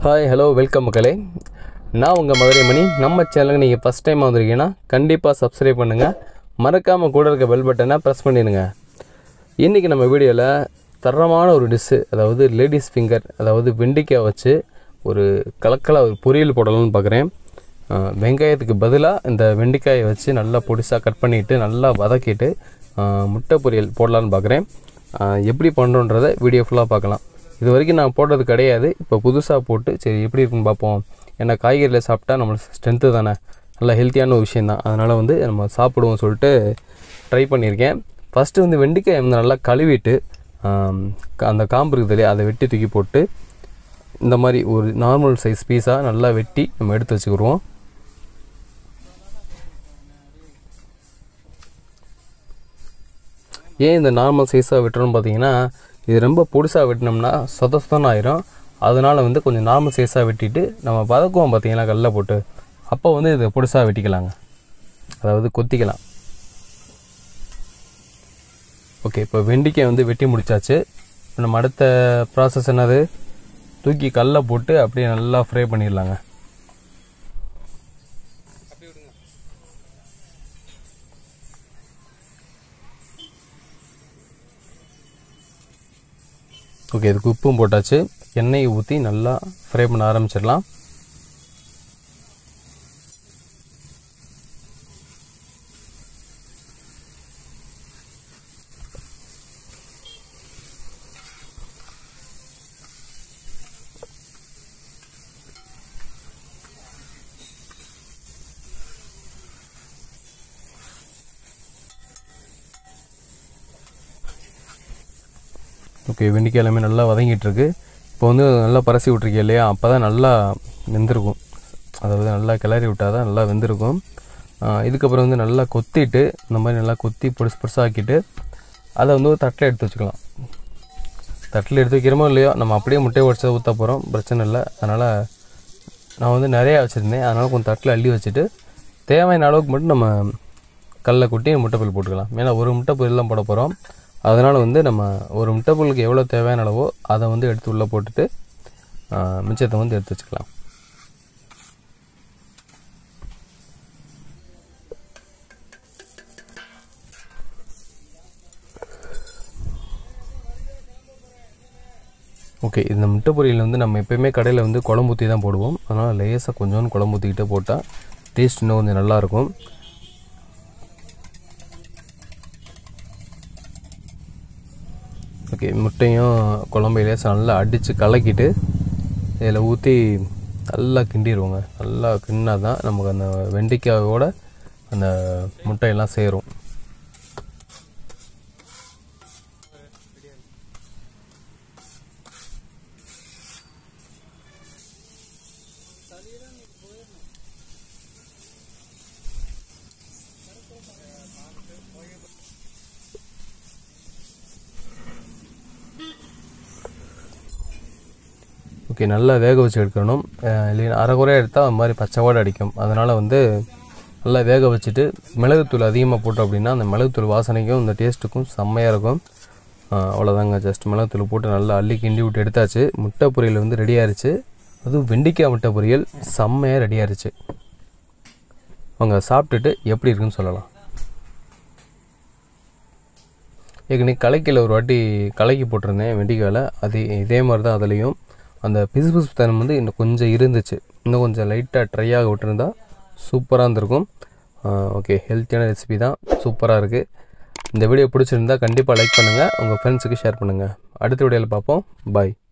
hi hello welcome மக்களே நான் உங்கள் மதுரை மணி நம்ம சேனலுக்கு நீங்கள் ஃபஸ்ட் டைம் வந்திருக்கீங்கன்னா கண்டிப்பாக சப்ஸ்கிரைப் பண்ணுங்கள் மறக்காமல் கூட இருக்க பெல் பட்டனை ப்ரெஸ் பண்ணிடுங்க இன்றைக்கி நம்ம வீடியோவில் தரமான ஒரு டிஷ்ஷு அதாவது லேடிஸ் ஃபிங்கர் அதாவது வெண்டைக்காய் வச்சு ஒரு கலக்கலாக ஒரு பொரியல் போடலாம்னு பார்க்குறேன் அஹ், வெங்காயத்துக்கு பதிலாக இந்த வெண்டைக்காயை வச்சு நல்லா பொடிசாக கட் பண்ணிவிட்டு நல்லா வதக்கிட்டு அஹ், முட்டை பொரியல் போடலான்னு பார்க்குறேன் அஹ், எப்படி பண்ணுறோன்றதை வீடியோ ஃபுல்லாக பார்க்கலாம் இது வரைக்கும் நான் போட்டது கிடையாது இப்போ புதுசாக போட்டு சரி எப்படி இருக்குன்னு பார்ப்போம் ஏன்னா காய்கறியில் சாப்பிட்டா நம்மளுக்கு ஸ்ட்ரென்த்து தானே நல்லா ஹெல்த்தியான ஒரு விஷயந்தான் அதனால் வந்து நம்ம சாப்பிடுவோம் சொல்லிட்டு ட்ரை பண்ணியிருக்கேன் ஃபஸ்ட்டு வந்து வெண்டைக்காய் வந்து நல்லா கழுவிட்டு ஆம், க- அந்த காம்பு இருக்குது இல்லையா அதை வெட்டி தூக்கி போட்டு இந்த மாதிரி ஒரு நார்மல் சைஸ் பீஸாக நல்லா வெட்டி நம்ம எடுத்து வச்சுக்கிடுவோம் ஏன் இந்த நார்மல் சைஸாக வெட்டுறோம்னு பார்த்தீங்கன்னா இது ரொம்ப பொடிசாக வெட்டினோம்னா சொத சொதன்னு ஆயிரும் அதனால் வந்து கொஞ்சம் நார்மல் சைஸாக வெட்டிட்டு நம்ம வதக்குவோம் பார்த்தீங்களா கல்லில் போட்டு அப்போ வந்து இதை பொடிசாக வெட்டிக்கலாங்க அதாவது கொத்திக்கலாம் ஓகே இப்போ வெண்டிக்காய் வந்து வெட்டி முடிச்சாச்சு இப்போ நம்ம அடுத்த ப்ராசஸ் என்னது தூக்கி கல்லை போட்டு அப்படியே நல்லா ஃப்ரை பண்ணிடலாங்க ஓகே இதுக்கு உப்பும் போட்டாச்சு எண்ணெயை ஊற்றி நல்லா ஃப்ரை பண்ண ஆரம்பிச்சிடலாம் ஓகே வெண்டைக்காய் எல்லாமே நல்லா வதங்கிட்டு இருக்கு இப்போ வந்து நல்லா பரசி விட்ருக்கீங்க இல்லையா அப்போ தான் நல்லா வெந்திருக்கும் அதாவது நல்லா கிளறி விட்டால் தான் நல்லா வெந்திருக்கும் ஆஹ் இதுக்கப்புறம் வந்து நல்லா கொத்திட்டு இந்த மாதிரி நல்லா கொத்தி பொடிசு பொடிசாக்கிட்டு அதை வந்து ஒரு தட்டில் எடுத்து வச்சுக்கலாம் தட்டில் எடுத்து வைக்கிறோமோ இல்லையோ நம்ம அப்படியே முட்டையை உடச்சா ஊற்ற போகிறோம் பிரச்சனை இல்லை அதனால் நான் வந்து நிறையா வச்சுருந்தேன் அதனால் கொஞ்சம் தட்டில் அள்ளி வச்சுட்டு தேவையான அளவுக்கு மட்டும் நம்ம கல்லை கொட்டி முட்டைப்பல் போட்டுக்கலாம் ஏன்னா ஒரு முட்டைப்பல் தான் போட போகிறோம் அதனால் வந்து நம்ம ஒரு முட்டைப்பல்லுக்கு எவ்வளோ தேவையான அளவோ அதை வந்து எடுத்து உள்ளே போட்டுட்டு ஆ, மிச்சத்தை வந்து எடுத்து வச்சுக்கலாம் ஓகே இந்த முட்டை பொரியல் வந்து நம்ம எப்பயுமே கடையில் வந்து குழம்பு ஊற்றி தான் போடுவோம் அதனால் லேசாக கொஞ்சோண்டு குழம்பு ஊற்றிக்கிட்டே போட்டால் டேஸ்ட் இன்னும் கொஞ்சம் நல்லாயிருக்கும் ஓகே முட்டையும் குழம்பு லேசாக நல்லா அடித்து கலக்கிட்டு இதில் ஊற்றி நல்லா கிண்டிடுவோங்க நல்லா கிண்டினா தான் நமக்கு அந்த வெண்டைக்காயோட அந்த முட்டையெல்லாம் சேரும் ஓகே நல்லா வேக வச்சு எடுக்கணும் அஹ் இல்லைன்னா அரைக்குறையாக எடுத்தால் அது மாதிரி பச்சை வாடை அடிக்கும் அதனால் வந்து நல்லா வேக வச்சுட்டு மிளகுத்தூள் அதிகமாக போட்டோம் அப்படின்னா அந்த மிளகுத்தூள் வாசனைக்கும் இந்த டேஸ்ட்டுக்கும் செம்மையாக இருக்கும் அஹ் அவ்வளோதாங்க ஜஸ்ட் மிளகுத்தூள் போட்டு நல்லா அள்ளி கிண்டி விட்டு எடுத்தாச்சு முட்டை பொரியல் வந்து ரெடி ஆயிருச்சு அதுவும் வெண்டைக்காய் முட்டை பொரியல் செம்மையாக ரெடி ஆயிருச்சு அவங்க சாப்பிட்டுட்டு எப்படி இருக்குன்னு சொல்லலாம் ஏற்கனவே கலைக்கில் ஒரு வாட்டி கலக்கி போட்டிருந்தேன் வெண்டிக்காயில் அது இதே மாதிரி தான் அதுலேயும் அந்த பிசு பிசு தனம் வந்து இன்னும் கொஞ்சம் இருந்துச்சு இன்னும் கொஞ்சம் லைட்டாக ட்ரை ஆக விட்டுருந்தா சூப்பராக இருந்திருக்கும் ஓகே ஹெல்த்தியான ரெசிபி தான் சூப்பராக இருக்குது இந்த வீடியோ பிடிச்சிருந்தா கண்டிப்பாக லைக் பண்ணுங்கள் உங்கள் ஃப்ரெண்ட்ஸுக்கு ஷேர் பண்ணுங்கள் அடுத்த வீடியோவில் பார்ப்போம் பாய்